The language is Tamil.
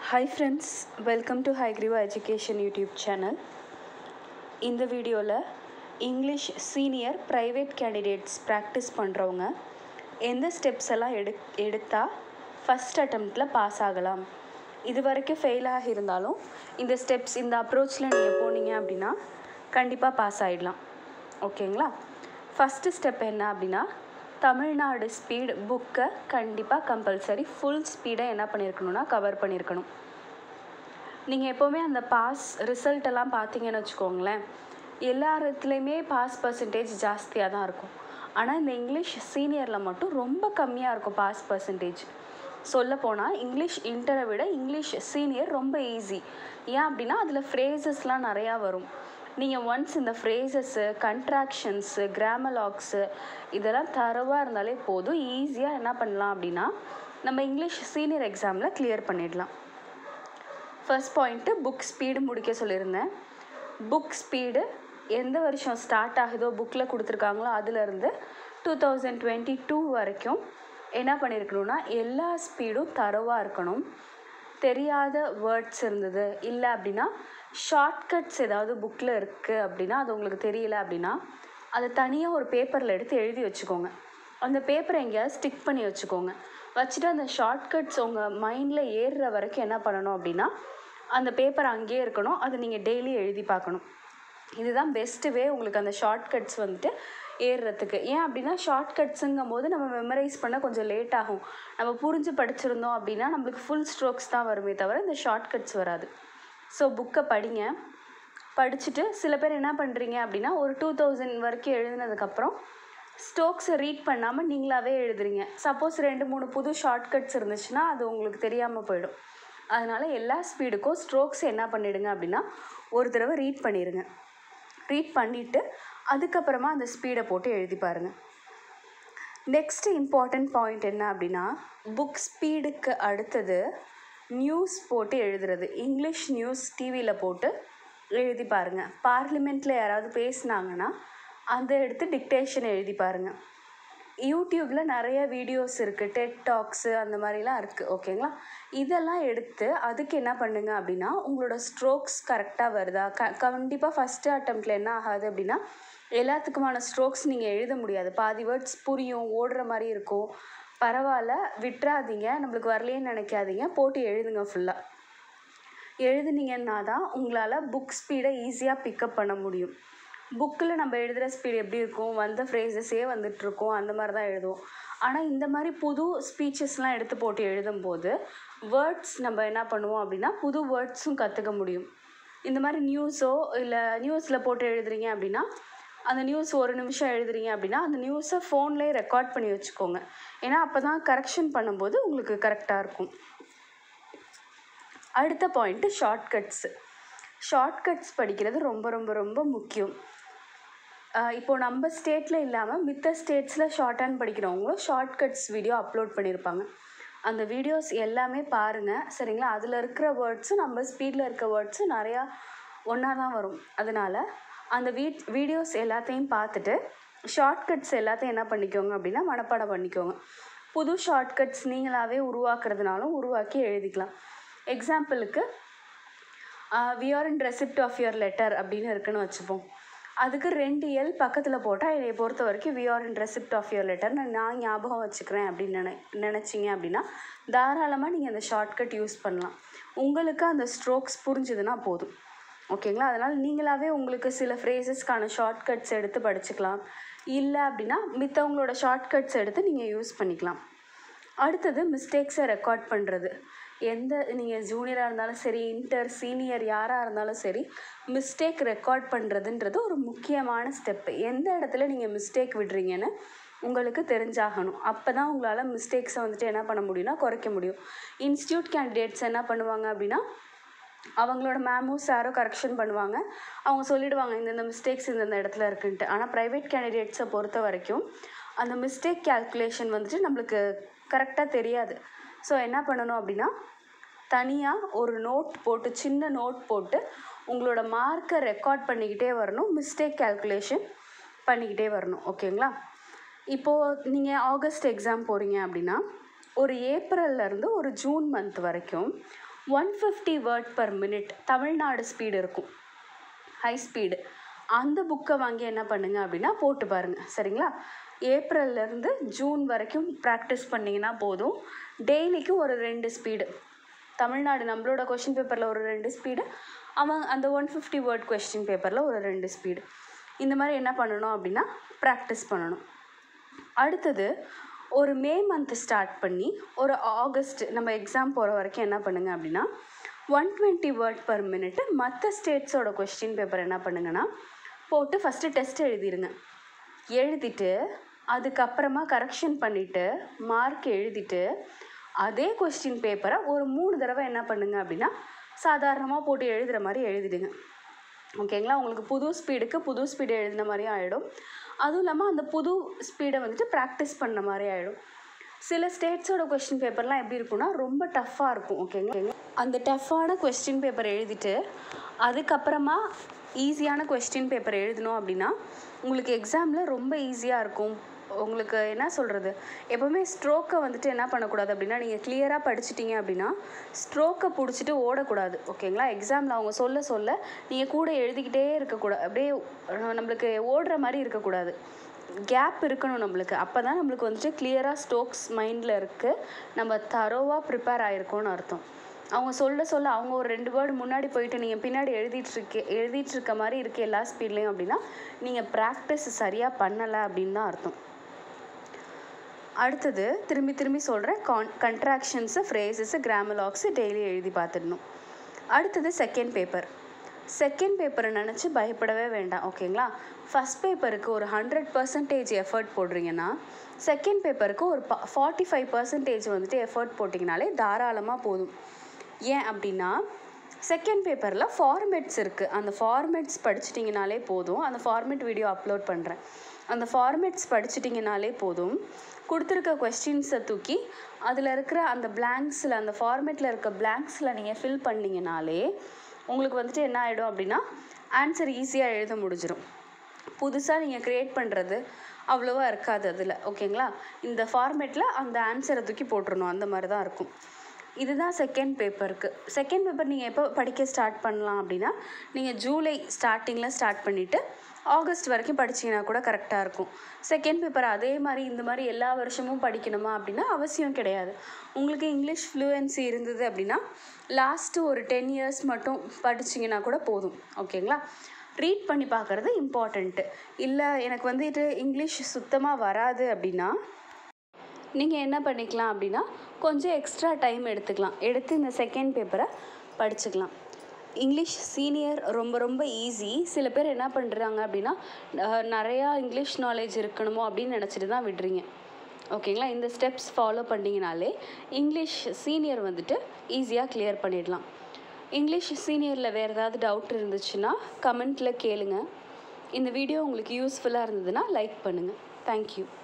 hi friends welcome to Hayagriva education YouTube channel இந்த வீடியோவில் English senior private candidates practice பண்ணுறவங்க எந்த ஸ்டெப்ஸ் எல்லாம் எடு எடுத்தால் ஃபஸ்ட் அட்டம்ப்டில் பாஸ் ஆகலாம் இது வரைக்கும் ஃபெயில் ஆகியிருந்தாலும் இந்த ஸ்டெப்ஸ் இந்த அப்ரோச்சில் நீங்கள் போனீங்க அப்படின்னா கண்டிப்பாக பாஸ் ஆகிடலாம் ஓகேங்களா ஃபஸ்ட்டு ஸ்டெப் என்ன அப்படின்னா தமிழ்நாடு ஸ்பீடு புக்கை கண்டிப்பாக கம்பல்சரி ஃபுல் ஸ்பீடை என்ன பண்ணியிருக்கணும்னா கவர் பண்ணியிருக்கணும் நீங்கள் எப்போவுமே அந்த பாஸ் ரிசல்ட் எல்லாம் பார்த்தீங்கன்னு வச்சுக்கோங்களேன் எல்லா இடத்துலையுமே பாஸ் பர்சன்டேஜ் ஜாஸ்தியாக தான் இருக்கும் ஆனால் இந்த இங்கிலீஷ் சீனியரில் மட்டும் ரொம்ப கம்மியாக இருக்கும் பாஸ் பர்சன்டேஜ் சொல்லப்போனால் இங்கிலீஷ் இன்டரை விட இங்கிலீஷ் சீனியர் ரொம்ப ஈஸி ஏன் அப்படின்னா அதில் ஃப்ரேசஸ்லாம் நிறையா வரும் நீங்கள் ஒன்ஸ் இந்த ஃப்ரேசஸ்ஸு கன்ட்ராக்ஷன்ஸு கிராமலாக்ஸு இதெல்லாம் தரவாக இருந்தாலே போதும் ஈஸியாக என்ன பண்ணலாம் அப்படின்னா நம்ம இங்கிலீஷ் சீனியர் எக்ஸாமில் கிளியர் பண்ணிடலாம் ஃபர்ஸ்ட் பாயிண்ட்டு புக் ஸ்பீடு முடிக்க சொல்லியிருந்தேன் புக் ஸ்பீடு எந்த வருஷம் ஸ்டார்ட் ஆகுதோ புக்கில் கொடுத்துருக்காங்களோ அதுலேருந்து டூ தௌசண்ட் டுவெண்ட்டி டூ வரைக்கும் என்ன பண்ணியிருக்கணும்னா எல்லா ஸ்பீடும் தரவாக இருக்கணும் தெரியாத வேர்ட்ஸ் இருந்தது இல்லை அப்படின்னா ஷார்ட்கட்ஸ் ஏதாவது புக்கில் இருக்குது அப்படின்னா அது உங்களுக்கு தெரியல அப்படின்னா அதை தனியாக ஒரு பேப்பரில் எடுத்து எழுதி வச்சுக்கோங்க அந்த பேப்பரை எங்கேயாவது ஸ்டிக் பண்ணி வச்சுக்கோங்க வச்சுட்டு அந்த ஷார்ட்கட்ஸ் உங்கள் மைண்டில் ஏறுற வரைக்கும் என்ன பண்ணணும் அப்படின்னா அந்த பேப்பர் அங்கேயே இருக்கணும் அதை நீங்கள் டெய்லி எழுதி பார்க்கணும் இதுதான் பெஸ்ட்டு வே உங்களுக்கு அந்த ஷார்ட்கட்ஸ் வந்துட்டு ஏறுறதுக்கு ஏன் அப்படின்னா ஷார்ட்கட்ஸுங்கும் போது நம்ம மெமரைஸ் பண்ண கொஞ்சம் லேட் ஆகும் நம்ம புரிஞ்சு படிச்சிருந்தோம் அப்படின்னா நம்மளுக்கு ஃபுல் ஸ்ட்ரோக்ஸ் தான் வருமே தவிர இந்த ஷார்ட்கட்ஸ் வராது ஸோ புக்கை படிங்க படிச்சுட்டு சில பேர் என்ன பண்ணுறீங்க அப்படின்னா ஒரு டூ தௌசண்ட் வரைக்கும் எழுதினதுக்கப்புறம் ஸ்டோக்ஸை ரீட் பண்ணாமல் நீங்களாவே எழுதுறீங்க சப்போஸ் ரெண்டு மூணு புது ஷார்ட்கட்ஸ் இருந்துச்சுன்னா அது உங்களுக்கு தெரியாமல் போயிடும் அதனால் எல்லா ஸ்பீடுக்கும் ஸ்ட்ரோக்ஸ் என்ன பண்ணிடுங்க அப்படின்னா ஒரு தடவை ரீட் பண்ணிடுங்க ரீட் பண்ணிவிட்டு அதுக்கப்புறமா அந்த ஸ்பீடை போட்டு எழுதி பாருங்கள் நெக்ஸ்ட் இம்பார்ட்டண்ட் பாயிண்ட் என்ன அப்படின்னா புக் ஸ்பீடுக்கு அடுத்தது நியூஸ் போட்டு எழுதுறது இங்கிலீஷ் நியூஸ் டிவியில் போட்டு எழுதி பாருங்கள் பார்லிமெண்ட்டில் யாராவது பேசுனாங்கன்னா அதை எடுத்து டிக்டேஷன் எழுதி பாருங்கள் யூடியூப்பில் நிறைய வீடியோஸ் இருக்குது டெட் டாக்ஸு அந்த மாதிரிலாம் இருக்குது ஓகேங்களா இதெல்லாம் எடுத்து அதுக்கு என்ன பண்ணுங்க அப்படின்னா உங்களோட ஸ்ட்ரோக்ஸ் கரெக்டாக வருதா க கண்டிப்பாக ஃபஸ்ட்டு அட்டம்ப்டில் என்ன ஆகாது அப்படின்னா எல்லாத்துக்குமான ஸ்ட்ரோக்ஸ் நீங்கள் எழுத முடியாது பாதி வேர்ட்ஸ் புரியும் ஓடுற மாதிரி இருக்கும் பரவாயில்ல விட்டுறாதீங்க நம்மளுக்கு வரலையேன்னு நினைக்காதீங்க போட்டு எழுதுங்க ஃபுல்லாக எழுதுனீங்கன்னா தான் உங்களால் புக் ஸ்பீடை ஈஸியாக பிக்கப் பண்ண முடியும் புக்கில் நம்ம எழுதுகிற ஸ்பீடு எப்படி இருக்கும் வந்த ஃப்ரேசஸே வந்துட்டுருக்கோம் அந்த மாதிரி தான் எழுதுவோம் ஆனால் இந்த மாதிரி புது ஸ்பீச்சஸ்லாம் எடுத்து போட்டு எழுதும்போது வேர்ட்ஸ் நம்ம என்ன பண்ணுவோம் அப்படின்னா புது வேர்ட்ஸும் கற்றுக்க முடியும் இந்த மாதிரி நியூஸோ இல்லை நியூஸில் போட்டு எழுதுறீங்க அப்படின்னா அந்த நியூஸ் ஒரு நிமிஷம் எழுதுறீங்க அப்படின்னா அந்த நியூஸை ஃபோன்லேயே ரெக்கார்ட் பண்ணி வச்சுக்கோங்க ஏன்னா அப்போ தான் கரெக்ஷன் பண்ணும்போது உங்களுக்கு கரெக்டாக இருக்கும் அடுத்த பாயிண்ட்டு ஷார்ட்கட்ஸு ஷார்ட்கட்ஸ் படிக்கிறது ரொம்ப ரொம்ப ரொம்ப முக்கியம் இப்போது நம்ம ஸ்டேட்டில் இல்லாமல் மித்த ஸ்டேட்ஸில் ஷார்ட் ஹேண்ட் படிக்கிறவங்களும் ஷார்ட்கட்ஸ் வீடியோ அப்லோட் பண்ணியிருப்பாங்க அந்த வீடியோஸ் எல்லாமே பாருங்கள் சரிங்களா அதில் இருக்கிற வேர்ட்ஸும் நம்ம ஸ்பீடில் இருக்க வேர்ட்ஸும் நிறையா ஒன்றா தான் வரும் அதனால் அந்த வீ வீடியோஸ் எல்லாத்தையும் பார்த்துட்டு ஷார்ட்கட்ஸ் எல்லாத்தையும் என்ன பண்ணிக்கோங்க அப்படின்னா மனப்பாடம் பண்ணிக்கோங்க புது ஷார்ட்கட்ஸ் நீங்களாகவே உருவாக்குறதுனாலும் உருவாக்கி எழுதிக்கலாம் எக்ஸாம்பிளுக்கு we are in receipt of your letter அப்படின்னு இருக்குன்னு வச்சுப்போம் அதுக்கு ரெண்டு எல் பக்கத்தில் போட்டால் என்னை பொறுத்த வரைக்கும் we are in receipt of your letter நான் ஞாபகம் வச்சுக்கிறேன் அப்படின்னு நினை நினச்சிங்க அப்படின்னா தாராளமாக நீங்கள் அந்த ஷார்ட்கட் யூஸ் பண்ணலாம் உங்களுக்கு அந்த ஸ்ட்ரோக்ஸ் புரிஞ்சுதுன்னா போதும் ஓகேங்களா அதனால் நீங்களாகவே உங்களுக்கு சில ஃப்ரேசஸ்க்கான ஷார்ட்கட்ஸ் எடுத்து படிச்சுக்கலாம் இல்லை அப்படின்னா மித்தவங்களோட ஷார்ட்கட்ஸ் எடுத்து நீங்கள் யூஸ் பண்ணிக்கலாம் அடுத்தது மிஸ்டேக்ஸை ரெக்கார்ட் பண்ணுறது எந்த நீங்கள் ஜூனியராக இருந்தாலும் சரி இன்டர் சீனியர் யாராக இருந்தாலும் சரி மிஸ்டேக் ரெக்கார்ட் பண்ணுறதுன்றது ஒரு முக்கியமான ஸ்டெப்பு எந்த இடத்துல நீங்கள் மிஸ்டேக் விடுறீங்கன்னு உங்களுக்கு தெரிஞ்சாகணும் அப்போ தான் உங்களால் மிஸ்டேக்ஸை வந்துட்டு என்ன பண்ண முடியும்னா குறைக்க முடியும் இன்ஸ்டியூட் கேண்டிடேட்ஸ் என்ன பண்ணுவாங்க அப்படின்னா அவங்களோட மேமும் சாரும் கரெக்ஷன் பண்ணுவாங்க அவங்க சொல்லிவிடுவாங்க இந்தந்த மிஸ்டேக்ஸ் இந்தந்த இடத்துல இருக்குன்ட்டு ஆனால் ப்ரைவேட் கேண்டிடேட்ஸை பொறுத்த வரைக்கும் அந்த மிஸ்டேக் கேல்குலேஷன் வந்துட்டு நம்மளுக்கு கரெக்டாக தெரியாது ஸோ என்ன பண்ணணும் அப்படின்னா தனியாக ஒரு நோட் போட்டு சின்ன நோட் போட்டு உங்களோட மார்க்கை ரெக்கார்ட் பண்ணிக்கிட்டே வரணும் மிஸ்டேக் கேல்குலேஷன் பண்ணிக்கிட்டே வரணும் ஓகேங்களா இப்போது நீங்கள் ஆகஸ்ட் எக்ஸாம் போகிறீங்க அப்படின்னா ஒரு ஏப்ரல்லேருந்து ஒரு ஜூன் மந்த் வரைக்கும் one fifty word per minute Tamil Nadu speed இருக்கும் ஹை ஸ்பீடு அந்த புக்கை வாங்கி என்ன பண்ணுங்க அப்படின்னா போட்டு பாருங்கள் சரிங்களா ஏப்ரல்லேருந்து ஜூன் வரைக்கும் ப்ராக்டிஸ் பண்ணிங்கன்னா போதும் டெய்லிக்கு ஒரு ரெண்டு ஸ்பீடு தமிழ்நாடு நம்மளோட கொஷின் பேப்பரில் ஒரு ரெண்டு ஸ்பீடு அவன் அந்த ஒன் ஃபிஃப்டி வேர்ட் கொஸ்டின் பேப்பரில் ஒரு ரெண்டு ஸ்பீடு இந்த மாதிரி என்ன பண்ணணும் அப்படின்னா ப்ராக்டிஸ் பண்ணணும் அடுத்தது ஒரு மே மந்த் ஸ்டார்ட் பண்ணி ஒரு ஆகஸ்ட் நம்ம எக்ஸாம் போகிற வரைக்கும் என்ன பண்ணுங்க அப்படின்னா one twenty word per minute மற்ற ஸ்டேட்ஸோட கொஸ்டின் பேப்பர் என்ன பண்ணுங்கன்னா போட்டு ஃபஸ்ட்டு டெஸ்ட் எழுதிருங்க எழுதிட்டு அதுக்கப்புறமா கரெக்ஷன் பண்ணிவிட்டு மார்க் எழுதிட்டு அதே கொஸ்டின் பேப்பரை ஒரு மூணு தடவை என்ன பண்ணுங்க அப்படின்னா சாதாரணமாக போட்டு எழுதுகிற மாதிரி எழுதிடுங்க ஓகேங்களா உங்களுக்கு புது ஸ்பீடுக்கு புது ஸ்பீடு எழுதின மாதிரி ஆகிடும் அதுவும் இல்லாமல் அந்த புது ஸ்பீடை வந்துட்டு ப்ராக்டிஸ் பண்ண மாதிரி ஆகிடும் சில ஸ்டேட்ஸோட கொஸ்டின் பேப்பர்லாம் எப்படி இருக்கும்னா ரொம்ப டஃப்பாக இருக்கும் ஓகேங்களா அந்த டஃப்பான கொஸ்டின் பேப்பர் எழுதிட்டு அதுக்கப்புறமா ஈஸியான கொஸ்டின் பேப்பர் எழுதணும் அப்படின்னா உங்களுக்கு எக்ஸாமில் ரொம்ப ஈஸியாக இருக்கும் உங்களுக்கு என்ன சொல்கிறது எப்போவுமே ஸ்ட்ரோக்கை வந்துட்டு என்ன பண்ணக்கூடாது அப்படின்னா நீங்கள் கிளியராக படிச்சிட்டிங்க அப்படின்னா ஸ்ட்ரோக்கை பிடிச்சிட்டு ஓடக்கூடாது ஓகேங்களா எக்ஸாமில் அவங்க சொல்ல சொல்ல நீங்கள் கூட எழுதிக்கிட்டே இருக்கக்கூடாது அப்படியே நம்மளுக்கு ஓடுற மாதிரி இருக்கக்கூடாது கேப் இருக்கணும் நம்மளுக்கு அப்போ தான் நம்மளுக்கு வந்துட்டு கிளியராக ஸ்டோக்ஸ் மைண்டில் இருக்குது நம்ம தரோவாக ப்ரிப்பேர் ஆகிருக்கோன்னு அர்த்தம் அவங்க சொல்ல சொல்ல அவங்க ஒரு ரெண்டு வேர்டு முன்னாடி போயிட்டு நீங்கள் பின்னாடி எழுதிட்டுருக்க எழுதிட்டுருக்க மாதிரி இருக்குது எல்லா ஸ்பீட்லேயும் அப்படின்னா நீங்கள் ப்ராக்டிஸ் சரியாக பண்ணலை அப்படின்னு தான் அர்த்தம் அடுத்தது திரும்பி திரும்பி சொல்கிறேன் கான் கண்ட்ராக்ஷன்ஸு ஃப்ரேசஸ்ஸு கிராமலாக்ஸு டெய்லி எழுதி பார்த்துடணும் அடுத்தது செகண்ட் பேப்பர் செகண்ட் பேப்பரை நினச்சி பயப்படவே வேண்டாம் ஓகேங்களா ஃபஸ்ட் பேப்பருக்கு ஒரு ஹண்ட்ரட் பர்சன்டேஜ் எஃபர்ட் போடுறீங்கன்னா செகண்ட் பேப்பருக்கு ஒரு ப ஃபார்ட்டி ஃபைவ் பர்சன்டேஜ் வந்துட்டு எஃபர்ட் போட்டிங்கனாலே தாராளமாக போதும் ஏன் அப்படின்னா செகண்ட் பேப்பரில் ஃபார்மேட்ஸ் இருக்குது அந்த ஃபார்மேட்ஸ் படிச்சிட்டிங்கனாலே போதும் அந்த ஃபார்மேட் வீடியோ அப்லோட் பண்ணுறேன் அந்த ஃபார்மேட்ஸ் படிச்சிட்டிங்கனாலே போதும் கொடுத்துருக்க கொஸ்டின்ஸை தூக்கி அதில் இருக்கிற அந்த பிளாங்க்ஸில் அந்த ஃபார்மேட்டில் இருக்க பிளாங்க்ஸில் நீங்கள் ஃபில் பண்ணிங்கனாலே உங்களுக்கு வந்துட்டு என்ன ஆகிடும் அப்படின்னா ஆன்சர் ஈஸியாக எழுத முடிஞ்சிடும் புதுசாக நீங்கள் க்ரியேட் பண்ணுறது அவ்வளோவா இருக்காது அதில் ஓகேங்களா இந்த ஃபார்மேட்டில் அந்த ஆன்சரை தூக்கி போட்டுருணும் அந்த மாதிரி தான் இருக்கும் இதுதான் செகண்ட் பேப்பருக்கு செகண்ட் பேப்பர் நீங்கள் எப்போ படிக்க ஸ்டார்ட் பண்ணலாம் அப்படின்னா நீங்கள் ஜூலை ஸ்டார்டிங்கில் ஸ்டார்ட் பண்ணிவிட்டு ஆகஸ்ட் வரைக்கும் படிச்சிங்கன்னா கூட கரெக்டாக இருக்கும் செகண்ட் பேப்பர் அதே மாதிரி இந்த மாதிரி எல்லா வருஷமும் படிக்கணுமா அப்படின்னா அவசியம் கிடையாது உங்களுக்கு இங்கிலீஷ் ஃப்ளூயன்சி இருந்தது அப்படின்னா லாஸ்ட்டு ஒரு டென் இயர்ஸ் மட்டும் படிச்சிங்கன்னா கூட போதும் ஓகேங்களா ரீட் பண்ணி பார்க்குறது இம்பார்ட்டண்ட்டு இல்லை எனக்கு வந்துட்டு இங்கிலீஷ் சுத்தமாக வராது அப்படின்னா நீங்கள் என்ன பண்ணிக்கலாம் அப்படின்னா கொஞ்சம் எக்ஸ்ட்ரா டைம் எடுத்துக்கலாம் எடுத்து இந்த செகண்ட் பேப்பரை படிச்சுக்கலாம் இங்கிலீஷ் சீனியர் ரொம்ப ரொம்ப ஈஸி சில பேர் என்ன பண்ணுறாங்க அப்படின்னா அஹ், நிறையா இங்கிலீஷ் நாலேஜ் இருக்கணுமோ அப்படின்னு நினச்சிட்டு தான் விடுறீங்க ஓகேங்களா இந்த ஸ்டெப்ஸ் ஃபாலோ பண்ணிங்கனாலே இங்கிலீஷ் சீனியர் வந்துட்டு ஈஸியாக கிளியர் பண்ணிடலாம் இங்கிலீஷ் சீனியரில் வேறு ஏதாவது டவுட் இருந்துச்சுன்னா கமெண்ட்டில் கேளுங்க இந்த வீடியோ உங்களுக்கு யூஸ்ஃபுல்லாக இருந்ததுன்னா லைக் பண்ணுங்கள் தேங்க்யூ